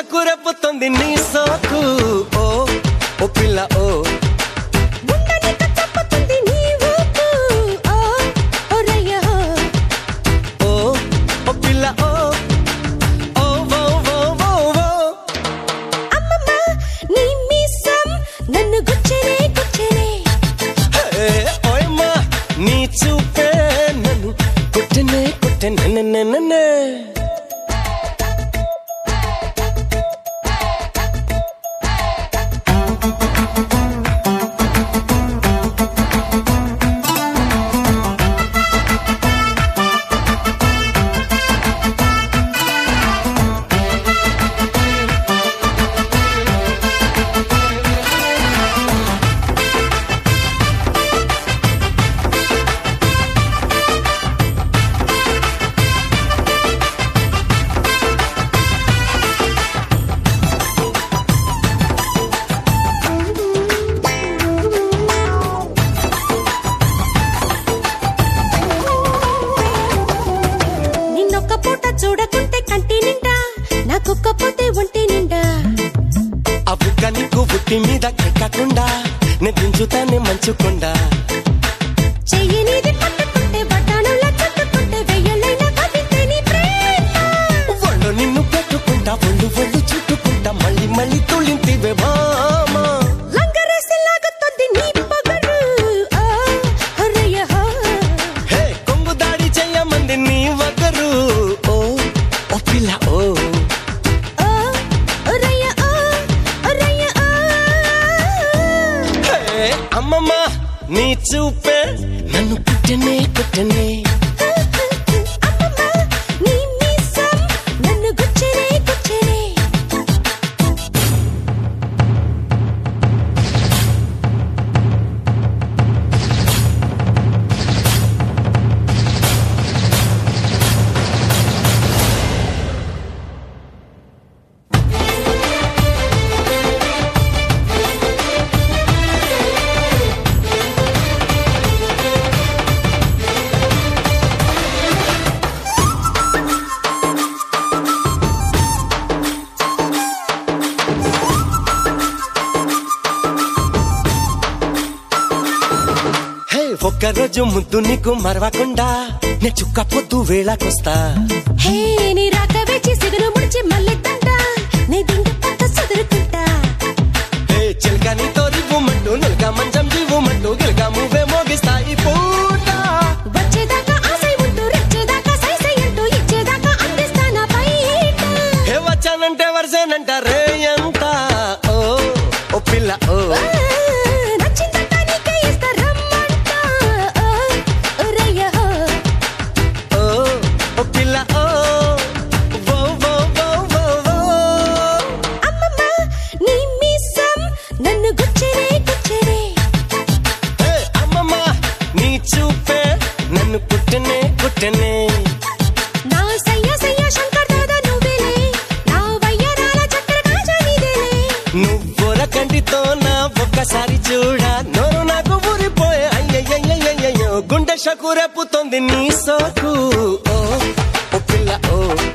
షకు రెప్పుతుంది నీ సోకు ఓ ఓ పిల్ల ఓ ఉండనిక తప్పుతుంది నీ ఊపు ఓ ఓ రయ్య హో ఓ ఓ పిల్ల ఓ ఓ ఓ ఓ ఓ ఓ అమ్మమ్మ నీ మీసం నన్ను గుచ్చరే గుచ్చరే హే, ఓయమ్మా నీ చూపే నన్ను కుట్టనే కుట్టనే నిన్నొక్క పూట చూడకుంటే కంటి నిండా నాకొక్క పోతే ఒంటి నిండా ఆ బుగ్గ నీకు బుట్టి మీద కెక్కకుండా నేను దించుతానే మంచుకుండా చెయ్యి నీది పట్టుకుంటే బట్టానులా చుట్టుకుంటే వెయ్యలైనా కవితే నీ ప్రేమ ఒళ్ళు నిన్ను పెట్టుకుంటా ఒళ్ళు ఒళ్ళు చుట్టుకుంటా మళ్ళీ మళ్ళీ తుళ్ళింతివే మామా లంగరేసి లాగుతుంది నీ పొగరు ఓ హొరయ్య హో హే కొంగు దాడి చెయ్యమంది నీ వగరు ఓ ఓ పిల్ల ఓ ఓ ఒరయ్య ఓ ఒరయ్య ఓ హే అమ్మమ్మ నీ చూపే నన్ను కుట్టనే కుట్టనే అమ్మమ్మ నీ మీసం నన్ను గుచ్చరే గుచ్చరే హే ఒక్కరోజు ముద్దు నీకు మరవకుండా నే చుక్క పొద్దు వేళకొస్తా హే నీ రాక వేచి సిగురు ముడిచి మళ్ళీ తంట నీ దిండు పక్క సదురుకుంటా హే చిలక నీతో రివ్వుమంటూ నులక మంచం జీవుమంటూ గిలక మువ్వే మోగిస్తాయి పూట వచ్చేదాకా ఆశై ఉంటూ రెచ్చేదాకా సైసై అంటూ ఇచ్చేదాకా అందిస్తానా బయట హే వచ్చానంటే వరసేనంట రే ఎంత ఓ ఓ పిల్ల ఓ ఆ, నచ్చిందంట నీకే ఇస్తా రమ్మంట ఓ, ఒరయ్య హో ఓ ఓ పిల్ల ఓ ఓ ఓ ఓ ఓ ఓ అమ్మమ్మ నీ మీసం నన్ను గుచ్చరే గుచ్చరే హే అమ్మమ్మ నీ చూపే నన్ను కుట్టనే కుట్టనే నా సయ్య సయ్య శంకర్ దాదా నువ్వేలే నా వయ్యరాల చక్కెర కాజా నీదేలే నువ్వుల కంటితో నా ఒక్కసారి చూడ నోరు నాకు ఊరిపోయే అయ్యయ్యయ్యయ్యో గుండె షకు రేపుతోంది నీ సోకు ఓ ఓ పిల్ల ఓ